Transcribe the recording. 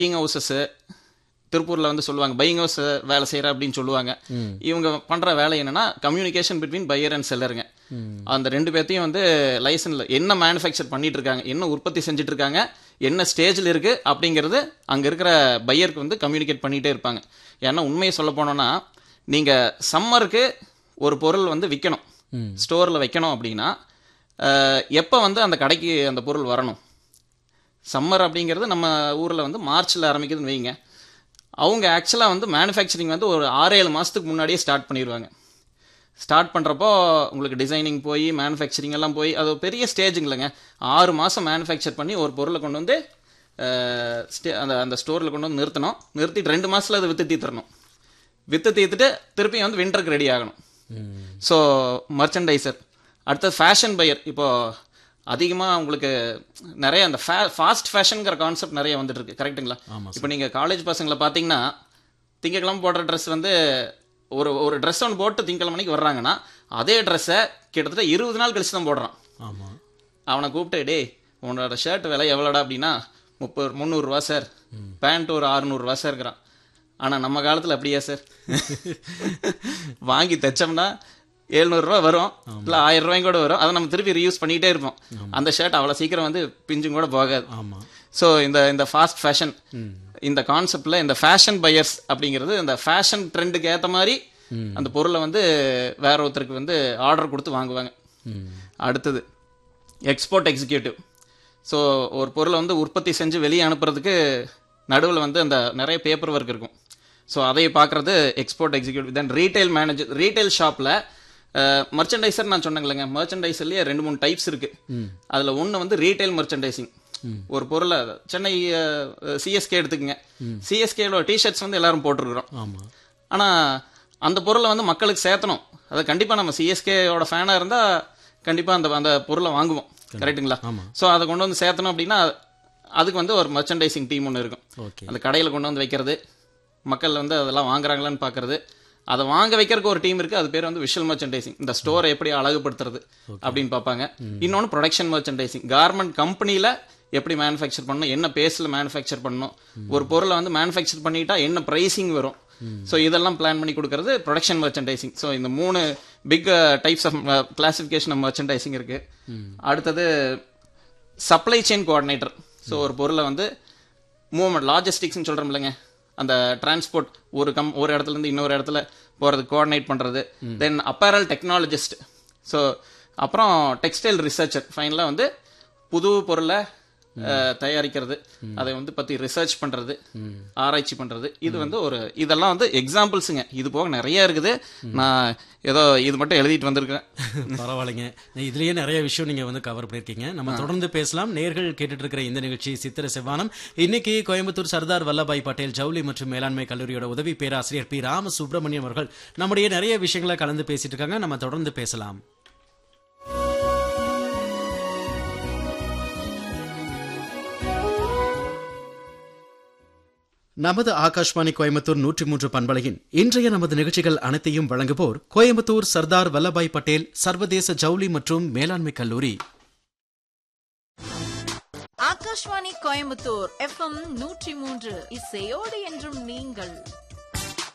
Buying houses திருப்பூர்ல வந்து சொல்லுவாங்க பையிங் ஹவுஸ் வேலை செய்யற அப்படின்னு சொல்லுவாங்க இவங்க பண்ற வேலை என்னன்னா கம்யூனிகேஷன் பிட்வீன் பையர் அண்ட் செல்லருங்க அந்த ரெண்டு பேர்த்தையும் வந்து லைசன்ஸ்ல என்ன மேனுஃபேக்சர் பண்ணிட்டு இருக்காங்க என்ன உற்பத்தி செஞ்சுட்டு இருக்காங்க என்ன ஸ்டேஜில் இருக்கு அப்படிங்கிறது அங்க இருக்கிற பையருக்கு வந்து கம்யூனிகேட் பண்ணிட்டே இருப்பாங்க ஏன்னா உண்மையை சொல்ல போனோம்னா நீங்க சம்மருக்கு ஒரு பொருள் வந்து விற்கணும் ஸ்டோர்ல வைக்கணும் அப்படின்னா எப்போ வந்து அந்த கடைக்கு அந்த பொருள் வரணும் சம்மர் அப்படிங்கிறது நம்ம ஊரில் வந்து மார்ச்சில் ஆரம்பிக்குதுன்னு வைங்க அவங்க ஆக்சுவலாக வந்து மேனுஃபேக்சரிங் வந்து ஒரு ஆறு ஏழு மாதத்துக்கு முன்னாடியே ஸ்டார்ட் பண்ணிடுவாங்க ஸ்டார்ட் பண்ணுறப்போ உங்களுக்கு டிசைனிங் போய் மேனுஃபேக்சரிங் எல்லாம் போய் அது ஒரு பெரிய ஸ்டேஜுங்களேங்க ஆறு மாதம் மேனுஃபேக்சர் பண்ணி ஒரு பொருளை கொண்டு வந்து அஹ், ஸ்டே அந்த அந்த ஸ்டோரில் கொண்டு வந்து நிறுத்தணும் நிறுத்திட்டு ரெண்டு மாதத்தில் அதை விற்று தீர்த்தரணும் விற்று தீர்த்துட்டு திருப்பி வந்து விண்டருக்கு ரெடி ஆகணும் ஸோ மர்ச்சன்டைசர் அடுத்தது ஃபேஷன் பையர் இப்போ அதிகமாக உங்களுக்கு நிறைய அந்த ஃபே ஃபாஸ்ட் ஃபேஷனுங்கிற கான்செப்ட் நிறைய வந்துட்டு இருக்கு கரெக்ட்டுங்களா இப்போ நீங்கள் காலேஜ் பசங்களை பார்த்தீங்கன்னா திங்கக்கிழமை போடுற ட்ரெஸ் வந்து ஒரு ஒரு ட்ரெஸ் ஒன்று போட்டு திங்கக்கிழமைக்கு வர்றாங்கன்னா அதே ட்ரெஸ்ஸை கிட்டத்தட்ட இருபது நாள் கழிச்சு தான் போடுறான் ஆமா அவனை கூப்பிட்டு டேய் உன்னோட ஷர்ட் விலை எவ்வளோடா அப்படின்னா முப்பது முந்நூறுரூவா சார் பேண்ட் ஒரு அறுநூறுவா சார் இருக்கிறான் ஆனால் நம்ம காலத்தில் அப்படியா சார் வாங்கி தைச்சோம்னா எழுநூறுரூவா வரும் இல்லை ஆயிரம் ரூபாயும் கூட வரும் அதை நம்ம திருப்பி ரீயூஸ் பண்ணிக்கிட்டே இருப்போம் அந்த ஷர்ட் அவ்வளோ சீக்கிரம் வந்து பிஞ்சும் கூட போகாது ஆமா ஸோ இந்த இந்த ஃபாஸ்ட் ஃபேஷன் இந்த கான்செப்டில் இந்த ஃபேஷன் பையர்ஸ் அப்படிங்கிறது இந்த ஃபேஷன் ட்ரெண்டுக்கு ஏற்ற மாதிரி அந்த பொருளை வந்து வேற ஒருத்தருக்கு வந்து ஆர்டர் கொடுத்து வாங்குவாங்க அடுத்தது எக்ஸ்போர்ட் எக்ஸிக்யூட்டிவ் ஸோ ஒரு பொருளை வந்து உற்பத்தி செஞ்சு வெளியே அனுப்புறதுக்கு நடுவில் வந்து அந்த நிறைய பேப்பர் ஒர்க் இருக்கும் ஸோ அதை பார்க்குறது export executive then retail manager retail ஷாப்பில் மர்ச்சன்டைசர் நான் சொன்னேங்களேங்க மர்ச்சன்டைசர்லேயே ரெண்டு மூணு டைப்ஸ் இருக்கு அதில் ஒன்று வந்து ரீட்டைல் மர்ச்சன்டைசிங் ஒரு பொருளை சென்னை சிஎஸ்கே எடுத்துக்கங்க சிஎஸ்கேல டிஷர்ட்ஸ் வந்து எல்லாரும் போட்டிருக்கிறோம் ஆமா ஆனால் அந்த பொருளை வந்து மக்களுக்கு சேர்த்தணும் அதை கண்டிப்பாக நம்ம சிஎஸ்கேயோட ஃபேனாக இருந்தால் கண்டிப்பாக அந்த அந்த பொருளை வாங்குவோம் கரெக்ட்டுங்களா ஆமா. ஸோ அதை கொண்டு வந்து சேர்த்தணும் அப்படின்னா அதுக்கு வந்து ஒரு மர்ச்சன்டைசிங் டீம் ஒன்று இருக்கும் ஓகே அந்த கடையில் கொண்டு வந்து வைக்கிறது மக்கள் வந்து அதெல்லாம் வாங்குறாங்களான்னு பார்க்கறது அதை வாங்க வைக்கிறதுக்கு ஒரு டீம் இருக்கு அது பேர் வந்து விஷுவல் மர்ச்சன்டைசிங் இந்த ஸ்டோரை எப்படி அழகுபடுத்துறது அப்படின்னு பார்ப்பாங்க இன்னொன்று ப்ரொடக்ஷன் மர்ச்சன்டைசிங் கார்மெண்ட் கம்பெனியில் எப்படி மேனுஃபேக்சர் பண்ணணும் என்ன பேஸில் மேனுஃபேக்சர் பண்ணணும் ஒரு பொருளை வந்து மேனுஃபேக்சர் பண்ணிட்டா என்ன ப்ரைசிங் வரும் ஸோ இதெல்லாம் பிளான் பண்ணி கொடுக்கறது ப்ரொடக்ஷன் மர்ச்சன்டைசிங் ஸோ இந்த மூணு big types of classification of merchandising இருக்கு அடுத்தது சப்ளை செயின் கோஆர்டினேட்டர் ஸோ ஒரு பொருளை வந்து மூவ்மெண்ட் லாஜிஸ்டிக்ஸ்னு சொல்கிறோம் இல்லைங்க அந்த டிரான்ஸ்போர்ட் ஒரு கம் ஒரு இடத்துல இருந்து இன்னொரு இடத்துல போகிறது கோஆர்டினேட் பண்ணுறது தென் அப்பேரல் டெக்னாலஜிஸ்ட் ஸோ அப்புறம் டெக்ஸ்டைல் ரிசர்ச்சர் ஃபைனலாக வந்து புது பொருளை அஹ், தயாரிக்கிறது அதை வந்து பற்றி ரிசர்ச் பண்ணுறது ஆராய்ச்சி பண்ணுறது இது வந்து ஒரு இதெல்லாம் வந்து எக்ஸாம்பிள்ஸுங்க இது போக நிறைய இருக்குது நான் ஏதோ இது மட்டும் எழுதிட்டு வந்திருக்கேன் பரவாயில்லைங்க இதுலயே நிறைய விஷயம் நீங்க வந்து கவர் பண்ணிருக்கீங்க நம்ம தொடர்ந்து பேசலாம் நேர்கள் கேட்டுட்டு இருக்கிற இந்த நிகழ்ச்சி சித்திர செவ்வானம் இன்னைக்கு கோயம்புத்தூர் சர்தார் வல்லபாய் பட்டேல் ஜவுளி மற்றும் மேலாண்மை கல்லூரியோட உதவி பேராசிரியர் பி ராம சுப்பிரமணியம் அவர்கள் நம்முடைய நிறைய விஷயங்களை கலந்து பேசிட்டு இருக்காங்க நம்ம தொடர்ந்து பேசலாம் நமது ஆகாஷ்வாணி கோயம்புத்தூர் நூற்றி மூன்று பண்பலையின் இன்றைய நமது நிகழ்ச்சிகள் அனைத்தையும் வழங்குவோர் கோயம்புத்தூர் சர்தார் வல்லபாய் பட்டேல் சர்வதேச ஜவுளி மற்றும் மேலாண்மை கல்லூரி ஆகாஷ்வாணி கோயம்புத்தூர் எஃப்எம் நூற்றி மூன்று இசையோடு என்றும் நீங்கள்